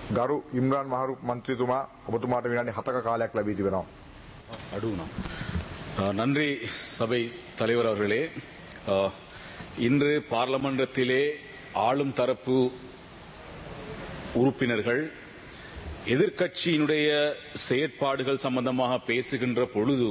ගරු ඉම්රාන් මහරු මන්ත්‍රීතුමා ඔබතුමාට විනාඩි හතක කාලයක් ලැබී තිබෙනවා. அடுவுனா நன்றி சபை தலைவர் அவர்களே அஹ், இன்று பார்லமன்றத்திலே ஆளும் தரப்பு உறுப்பினர்கள் எதிர்க்கட்சியினுடைய செயற்பாடுகள் சம்பந்தமாக பேசுகின்ற பொழுது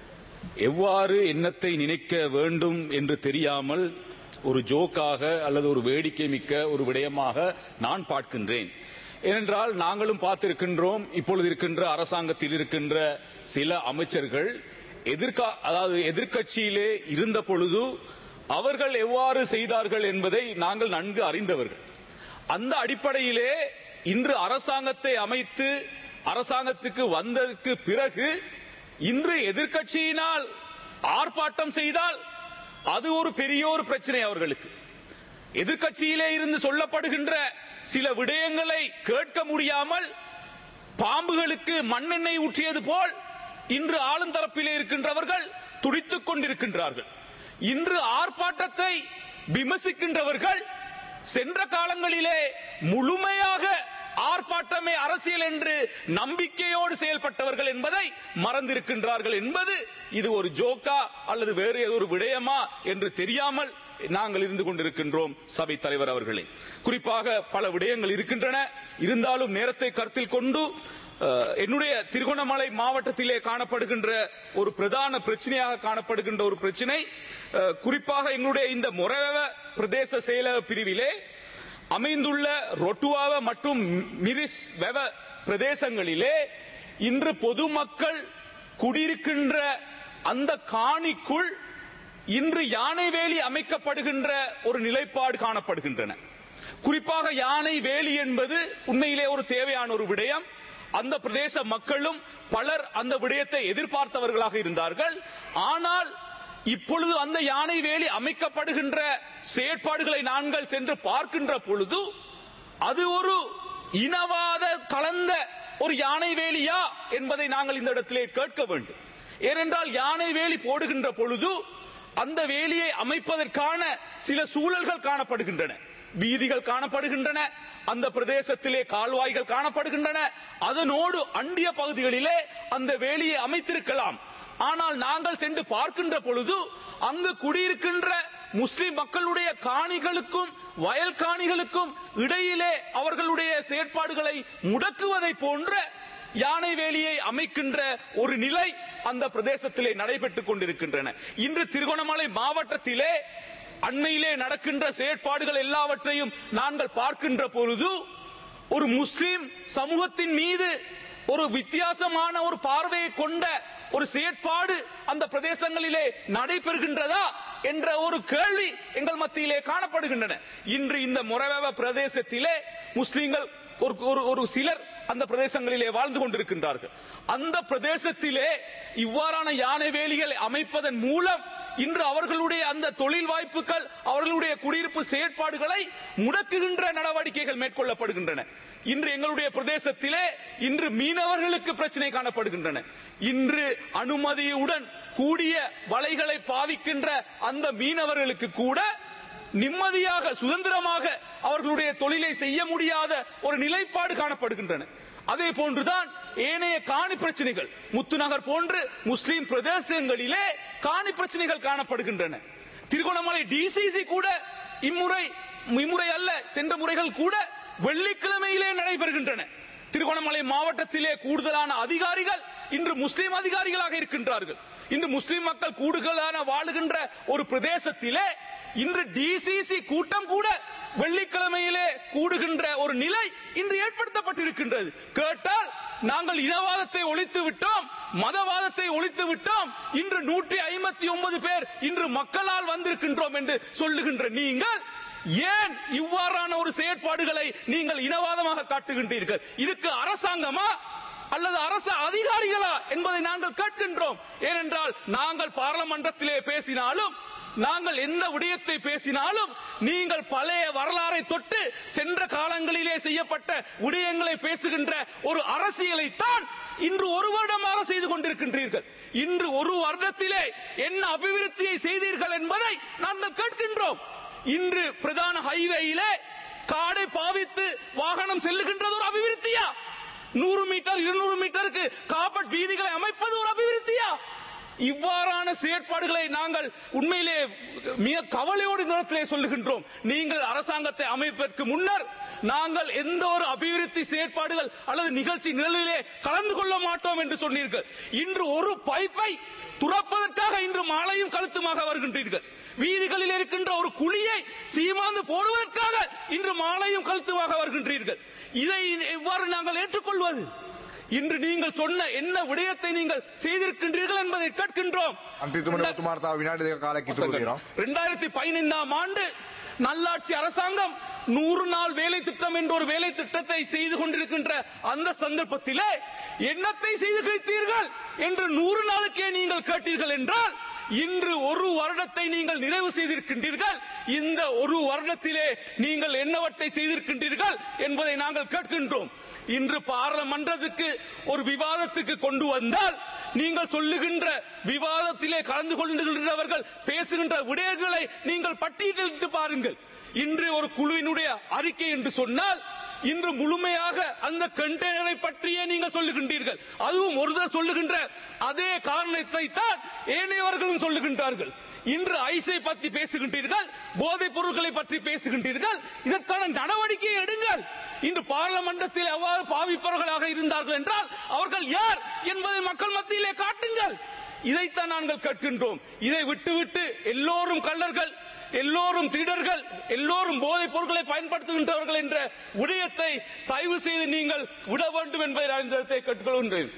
எவ்வாறு எண்ணத்தை நினைக்க வேண்டும் என்று தெரியாமல் ஒரு ஜோக்காக அல்லது ஒரு வேடிக்கை மிக்க ஒரு விடயமாக நான் பார்க்கின்றேன் ஏனென்றால் நாங்களும் பார்த்திருக்கின்றோம் இப்பொழுது இருக்கின்ற அரசாங்கத்தில் இருக்கின்ற சில அமைச்சர்கள் எதிர்கா அதாவது எதிர்க்கட்சியிலே இருந்த பொழுது அவர்கள் எவ்வாறு செய்தார்கள் என்பதை நாங்கள் நன்கு அறிந்தவர்கள் அந்த அடிப்படையிலே இன்று அரசாங்கத்தை அமைத்து அரசாங்கத்துக்கு வந்ததற்கு பிறகு இன்று எதிர்க்கட்சியினால் ஆர்ப்பாட்டம் செய்தால் அது ஒரு பெரிய ஒரு பிரச்சனை அவர்களுக்கு எதிர்க்கட்சியிலே இருந்து சொல்லப்படுகின்ற சில விடயங்களை கேட்க முடியாமல் பாம்புகளுக்கு மண்ணெண்ணெய் ஊற்றியது போல் இன்று ஆளும் தரப்பிலே இருக்கின்றவர்கள் துடித்துக் கொண்டிருக்கின்றார்கள் இன்று ஆர்ப்பாட்டத்தை விமர்சிக்கின்றவர்கள் சென்ற காலங்களிலே முழுமையாக ஆர்ப்பாட்டமே அரசியல் என்று நம்பிக்கையோடு செயல்பட்டவர்கள் என்பதை மறந்திருக்கின்றார்கள் என்பது இது ஒரு ஜோக்கா அல்லது வேறு ஏதோ ஒரு விடயமா என்று தெரியாமல் நாங்கள் இருந்து கொண்டிருக்கின்றோம் சபை தலைவர் அவர்களே குறிப்பாக பல விடயங்கள் இருக்கின்றன இருந்தாலும் நேரத்தை கருத்தில் கொண்டு அஹ், என்னுடைய திருகோணமலை மாவட்டத்திலே காணப்படுகின்ற ஒரு பிரதான பிரச்சனையாக காணப்படுகின்ற ஒரு பிரச்சனை அஹ், குறிப்பாக எங்களுடைய இந்த முறவ பிரதேச செயலக பிரிவிலே அமைந்துள்ள ரொட்டுவாவ மற்றும் மிரிஸ் வெவ பிரதேசங்களிலே இன்று பொதுமக்கள் குடியிருக்கின்ற அந்த காணிக்குள் இன்று யானை வேலி அமைக்கப்படுகின்ற ஒரு நிலைப்பாடு காணப்படுகின்றன குறிப்பாக யானை வேலி என்பது உண்மையிலே ஒரு தேவையான ஒரு விடயம் அந்த பிரதேச மக்களும் பலர் அந்த விடயத்தை எதிர்பார்த்தவர்களாக இருந்தார்கள் ஆனால் இப்பொழுது அந்த யானை வேலி அமைக்கப்படுகின்ற செயற்பாடுகளை நாங்கள் சென்று பார்க்கின்ற பொழுது அது ஒரு இனவாத கலந்த ஒரு யானை வேலியா என்பதை நாங்கள் இந்த இடத்திலே கேட்க வேண்டும் ஏனென்றால் யானை வேலி போடுகின்ற பொழுது அந்த வேலியை அமைப்பதற்கான சில சூழல்கள் காணப்படுகின்றன வீதிகள் காணப்படுகின்றன அந்த பிரதேசத்திலே கால்வாய்கள் காணப்படுகின்றன அதனோடு அண்டிய பகுதிகளிலே அந்த வேலியை அமைத்திருக்கலாம் ஆனால் நாங்கள் சென்று பார்க்கின்ற பொழுது அங்கு குடியிருக்கின்ற முஸ்லிம் மக்களுடைய காணிகளுக்கும் வயல் காணிகளுக்கும் இடையிலே அவர்களுடைய செயற்பாடுகளை முடக்குவதை போன்ற யானை வேலியை அமைக்கின்ற ஒரு நிலை அந்த பிரதேசத்திலே நடைபெற்றுக் கொண்டிருக்கின்றன இன்று திருகோணமலை மாவட்டத்திலே அண்மையிலே நடக்கின்ற செயற்பாடுகள் எல்லாவற்றையும் நாங்கள் பார்க்கின்ற பொழுது ஒரு முஸ்லிம் சமூகத்தின் மீது ஒரு வித்தியாசமான ஒரு பார்வையை கொண்ட ஒரு செயற்பாடு அந்த பிரதேசங்களிலே நடைபெறுகின்றதா என்ற ஒரு கேள்வி எங்கள் மத்தியிலே காணப்படுகின்றன இன்று இந்த முறவ பிரதேசத்திலே முஸ்லிம்கள் ஒரு ஒரு ஒரு சிலர் அந்த பிரதேசங்களிலே வாழ்ந்து கொண்டிருக்கின்றார்கள் அந்த பிரதேசத்திலே இவ்வாறான யானை வேலிகளை அமைப்பதன் மூலம் இன்று அவர்களுடைய அந்த தொழில் வாய்ப்புகள் அவர்களுடைய குடியிருப்பு செயற்பாடுகளை முடக்குகின்ற நடவடிக்கைகள் மேற்கொள்ளப்படுகின்றன இன்று எங்களுடைய பிரதேசத்திலே இன்று மீனவர்களுக்கு பிரச்சனை காணப்படுகின்றன இன்று அனுமதியுடன் கூடிய வலைகளை பாவிக்கின்ற அந்த மீனவர்களுக்கு கூட நிம்மதியாக சுதந்திரமாக அவர்களுடைய தொழிலை செய்ய முடியாத ஒரு நிலைப்பாடு காணப்படுகின்றன அதே போன்றுதான் ஏனைய காணி பிரச்சனைகள் முத்துநகர் போன்று முஸ்லிம் பிரதேசங்களிலே காணி பிரச்சனைகள் காணப்படுகின்றன திருகோணமலை டிசிசி கூட இம்முறை இம்முறை அல்ல சென்ற முறைகள் கூட வெள்ளிக்கிழமையிலே நடைபெறுகின்றன திருகோணமலை மாவட்டத்திலே கூடுதலான அதிகாரிகள் இன்று முஸ்லிம் அதிகாரிகளாக இருக்கின்றார்கள் இன்று முஸ்லிம் மக்கள் கூடுதலான வாழுகின்ற ஒரு பிரதேசத்திலே இன்று டிசிசி கூட்டம் கூட வெள்ளிக்கிழமையிலே கூடுகின்ற ஒரு நிலை இன்று ஏற்படுத்தப்பட்டிருக்கின்றது கேட்டால் நாங்கள் இனவாதத்தை ஒழித்து விட்டோம் மதவாதத்தை ஒழித்து விட்டோம் இன்று நூற்றி ஐம்பத்தி ஒன்பது பேர் இன்று மக்களால் வந்திருக்கின்றோம் என்று சொல்லுகின்ற நீங்கள் ஏன் இவ்வாறான ஒரு செயற்பாடுகளை நீங்கள் இனவாதமாக காட்டுகின்றீர்கள் இதுக்கு அரசாங்கமா அல்லது அரசு அதிகாரிகளா என்பதை நாங்கள் கேட்கின்றோம் ஏனென்றால் நாங்கள் பாராளுமன்றத்திலே பேசினாலும் நாங்கள் எந்த விடயத்தை பேசினாலும் நீங்கள் பழைய வரலாறை தொட்டு சென்ற காலங்களிலே செய்யப்பட்ட விடயங்களை பேசுகின்ற ஒரு அரசியலை தான் இன்று ஒரு வருடமாக செய்து கொண்டிருக்கின்றீர்கள் இன்று ஒரு வருடத்திலே என்ன அபிவிருத்தியை செய்தீர்கள் என்பதை நாங்கள் கேட்கின்றோம் இன்று பிரதான ஹைவேயிலே காடை பாவித்து வாகனம் செல்லுகின்றது ஒரு அபிவிருத்தி நூறு மீட்டர் இருநூறு மீட்டருக்கு காப்பட் வீதிகளை அமைப்பது ஒரு அபிவிருத்தியா இவ்வாறான செயற்பாடுகளை நாங்கள் உண்மையிலே மிக கவலையோடு இந்த இடத்திலே சொல்லுகின்றோம் நீங்கள் அரசாங்கத்தை அமைப்பதற்கு முன்னர் நாங்கள் எந்த ஒரு அபிவிருத்தி செயற்பாடுகள் அல்லது நிகழ்ச்சி நிழலிலே கலந்து கொள்ள மாட்டோம் என்று சொன்னீர்கள் இன்று ஒரு பைப்பை துறப்பதற்காக இன்று மாலையும் கழுத்துமாக வருகின்றீர்கள் வீதிகளில் இருக்கின்ற ஒரு குழியை சீமாந்து போடுவதற்காக இன்று மாலையும் கழுத்துமாக வருகின்றீர்கள் இதை எவ்வாறு நாங்கள் ஏற்றுக்கொள்வது இன்று நீங்கள் சொன்ன என்ன விடயத்தை நீங்கள் செய்திருக்கின்றீர்கள் என்பதை கேட்கின்றோம் මන්ත්‍රීතුමට ඔබතුමාට තව විනාඩි දෙක කාලයක් ඉතුරු තියෙනවා. இரண்டாயிரத்தி பதினைந்தாம் ஆண்டு நல்லாட்சி அரசாங்கம் நூறு நாள் வேலை திட்டம் என்ற ஒரு வேலை திட்டத்தை செய்து கொண்டிருக்கின்ற அந்த சந்தர்ப்பத்திலே என்னத்தை செய்து கிடைத்தீர்கள் என்று நூறு நாளுக்கே நீங்கள் கேட்டீர்கள் என்றால் இன்று ஒரு வருடத்தை நீங்கள் நிறைவு செய்திருக்கின்றீர்கள் இந்த ஒரு வருடத்திலே நீங்கள் என்னவற்றை செய்திருக்கின்றீர்கள் என்பதை நாங்கள் கேட்கின்றோம் இன்று பாராளுமன்றத்துக்கு ஒரு விவாதத்துக்கு கொண்டு வந்தால் நீங்கள் சொல்லுகின்ற விவாதத்திலே கலந்து கொள்கின்றவர்கள் பேசுகின்ற விடயங்களை நீங்கள் பட்டியலிட்டு பாருங்கள் இன்று ஒரு குழுவினுடைய அறிக்கை என்று சொன்னால் இன்று முழுமையாக அந்த கண்டெய்னரை பற்றியே நீங்கள் சொல்லுகின்றீர்கள் அதுவும் ஒருத்தர் சொல்லுகின்ற அதே காரணத்தை தான் ஏனையவர்களும் சொல்லுகின்றார்கள் இன்று ஐசை பற்றி பேசுகின்றீர்கள் போதைப் பொருட்களை பற்றி பேசுகின்றீர்கள் இதற்கான நடவடிக்கை எடுங்கள் இன்று பாராளுமன்றத்தில் எவ்வாறு பாவிப்பவர்களாக இருந்தார்கள் என்றால் அவர்கள் யார் என்பதை மக்கள் மத்தியிலே காட்டுங்கள் இதைத்தான் நாங்கள் கேட்கின்றோம் இதை விட்டுவிட்டு எல்லோரும் கள்ளர்கள் எல்லோரும் திருடர்கள் எல்லோரும் போதைப் பொருட்களை பயன்படுத்துகின்றவர்கள் என்ற விடயத்தை தயவு செய்து நீங்கள் விட வேண்டும் என்பதை நான் இந்த இடத்தை கேட்டுக்கொள்கின்றேன்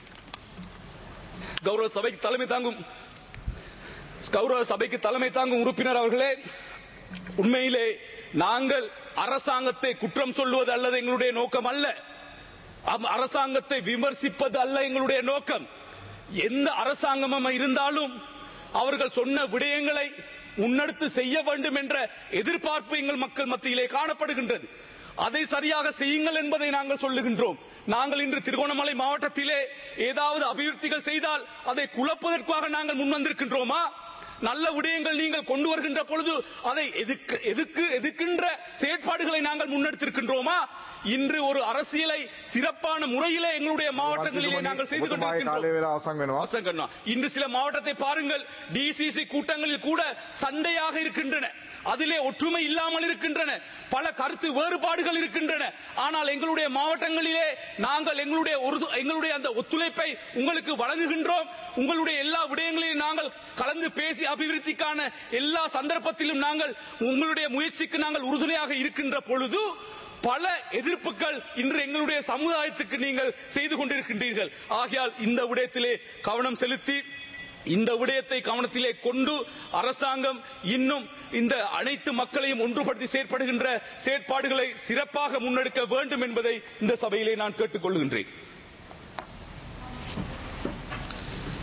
கௌரவ சபைக்கு தலைமை தாங்கும் கௌரவ சபைக்கு தலைமை தாங்கும் உறுப்பினர் அவர்களே உண்மையிலே நாங்கள் அரசாங்கத்தை குற்றம் சொல்லுவது அல்லது எங்களுடைய நோக்கம் அல்ல அம் அரசாங்கத்தை விமர்சிப்பது அல்ல எங்களுடைய நோக்கம் எந்த அரசாங்கமும் இருந்தாலும் அவர்கள் சொன்ன விடயங்களை முன்னெடுத்து செய்ய வேண்டும் என்ற எதிர்பார்ப்பு எங்கள் மக்கள் மத்தியிலே காணப்படுகின்றது அதை சரியாக செய்யுங்கள் என்பதை நாங்கள் சொல்லுகின்றோம் நாங்கள் இன்று திருகோணமலை மாவட்டத்திலே ஏதாவது அபிவிருத்திகள் செய்தால் அதை குழப்பதற்காக நாங்கள் முன்வந்திருக்கின்றோமா நல்ல விடயங்கள் நீங்கள் கொண்டு வருகின்ற பொழுது அதை எதுக்கு எதுக்கு எதுக்கின்ற செயற்பாடுகளை நாங்கள் முன்னெடுத்திருக்கின்றோமா இன்று ஒரு அரசியலை சிறப்பான முறையிலே எங்களுடைய மாவட்டங்களிலே நாங்கள் செய்து ඔබතුමාගේ කාලය கொண்டிருக்கின்றோம் වෙලා අවසන් වෙනවා. வாசன் கண்ணா இன்று சில மாவட்டத்தை பாருங்கள் டிசிசி கூட்டங்களில் கூட சண்டையாக இருக்கின்றன அதிலே ஒற்றுமை இல்லாமல் இருக்கின்றன பல கருத்து வேறுபாடுகள் இருக்கின்றன ஆனால் எங்களுடைய மாவட்டங்களிலே நாங்கள் எங்களுடைய ஒரு எங்களுடைய அந்த ஒத்துழைப்பை உங்களுக்கு வழங்குகின்றோம் உங்களுடைய எல்லா விடயங்களையும் நாங்கள் கலந்து பேசி அபிவிருத்திக்கான எல்லா சந்தர்ப்பத்திலும் நாங்கள் உங்களுடைய முயற்சிக்கு நாங்கள் உறுதுணையாக இருக்கின்ற பொழுது பல எதிர்ப்புகள் இன்று எங்களுடைய சமுதாயத்துக்கு நீங்கள் செய்து கொண்டிருக்கின்றீர்கள் ஆகையால் இந்த விடயத்திலே கவனம் செலுத்தி இந்த விடயத்தை கவனத்திலே கொண்டு அரசாங்கம் இன்னும் இந்த அனைத்து மக்களையும் ஒன்றுபடுத்தி செயற்படுகின்ற செயற்பாடுகளை சிறப்பாக முன்னெடுக்க வேண்டும் என்பதை இந்த சபையிலே நான் கேட்டுக்கொள்கின்றேன்